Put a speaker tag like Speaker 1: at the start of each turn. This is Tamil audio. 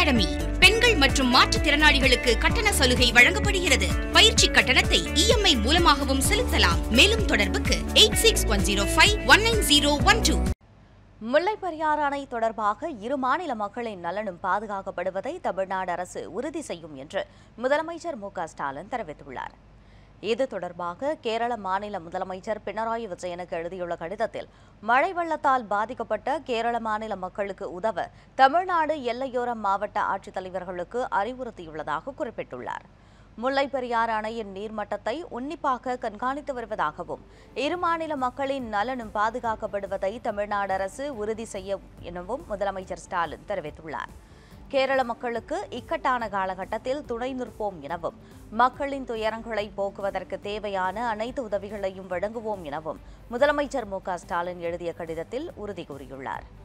Speaker 1: அகாடமி பெண்கள் மற்றும் மாற்றுத்திறனாளிகளுக்கு கட்டண சலுகை வழங்கப்படுகிறது பயிற்சி கட்டணத்தை இஎம்ஐ மூலமாகவும் செலுத்தலாம் மேலும் தொடர்புக்கு eight six one zero five one nine zero one two
Speaker 2: முல்லைப் பெரியாறு அணை தொடர்பாக இரு மாநில மக்களின் நலனும் பாதுகாக்கப்படுவதை தமிழ்நாடு அரசு உறுதி செய்யும் என்று முதலமைச்சர் மு க ஸ்டாலின் தெரிவித்துள்ளார் இது தொடர்பாக கேரள மாநில முதலமைச்சர் பினராயி விஜயனுக்கு எழுதியுள்ள கடிதத்தில் மழை வெள்ளத்தால் பாதிக்கப்பட்ட கேரள மாநில மக்களுக்கு உதவ தமிழ்நாடு எல்லையோர மாவட்ட ஆட்சித்தலைவர்களுக்கு அறிவுறுத்தியுள்ளதாக குறிப்பிட்டுள்ளார் முல்லைப் பெரியாறு அணையின் நீர்மட்டத்தை உன்னிப்பாக கண்காணித்து வருவதாகவும் இரு மாநில மக்களின் நலனும் பாதுகாக்கப்படுவதை தமிழ்நாடு அரசு உறுதி செய்யும் எனவும் முதலமைச்சர் ஸ்டாலின் தெரிவித்துள்ளார் கேரள மக்களுக்கு இக்கட்டான காலகட்டத்தில் துணை நிற்போம் எனவும் மக்களின் துயரங்களை போக்குவதற்கு தேவையான அனைத்து உதவிகளையும் வழங்குவோம் எனவும் முதலமைச்சர் மு க ஸ்டாலின் எழுதிய கடிதத்தில் உறுதி கூறியுள்ளார்